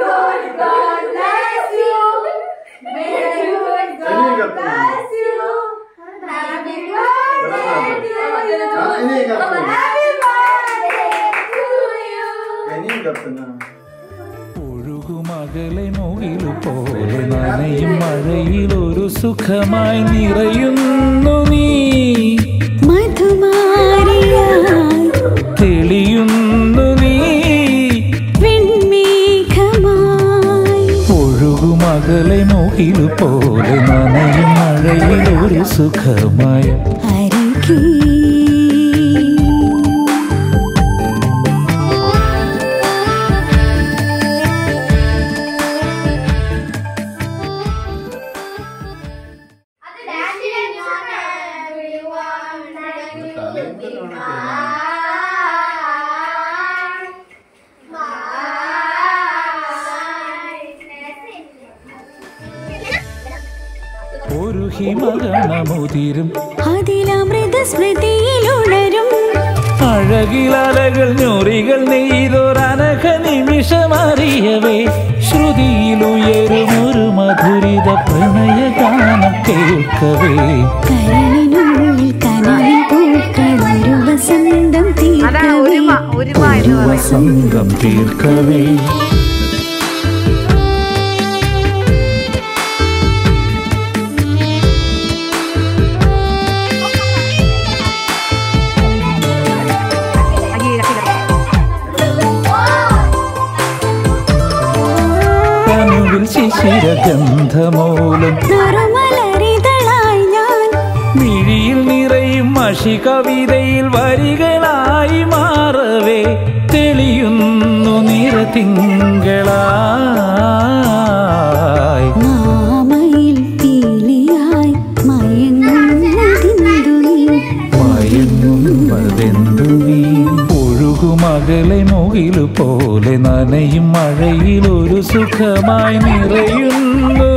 good God bless you. May the good God bless you. Happy birthday to you. ഇനി കത്തുന്നു. Happy birthday to you. ഇനിയും കത്തുന്നു ഒഴുകുമകലെ മുകിലു പോലെ നനയും മഴയിൽ ഒരു സുഖമായി നിറയുന്നു നീ മധുമാരിയായി തെളിയുന്നു നീ വെൺമേഘമായി ഒഴുകുമകലെ മുകിലു പോലെ നനയും മഴയിൽ ഒരു സുഖമായി അരികെ അത് ഡാൻസ് ഒരു ഹിമഗണമുതിരും അതിലമൃത സ്മൃതിയിലുണരും അഴകിലലകൾ ഞൊറികൾ നെയ്തൊരനഘ നിമിഷമറിയവേ ശ്രുതിയിലുയരും ഒരു മധുരിത പ്രണയഗാനം കേൾക്കവേ കരളിനുള്ളിൽ കനവിൽ പൂക്കളൊരു വസന്തം അതാ തീർക്കവേ ഒരുമ ഒരുമ എന്ന് ഒരു പറയും വസന്തം തീർക്കവേ കനുവിൽ ശിശിര ഗന്ധമൂലം നറുമലരിതളായി ഞാൻ മിഴിയിൽ നിറയും മഷി കവിതയിൽ വരികളായി മാറവേ തെളിയുന്നു നിറതിങ്കളായി മാമയിൽ പീലിയായി മയങ്ങുന്നതിന്തു നീ മയങ്ങുന്നതെന്തു നീ ഒഴുകുമകലെ മുകിലു പോലെ നനയും മഴയിൽ ഒരു സുഖമായി നിറയുന്നു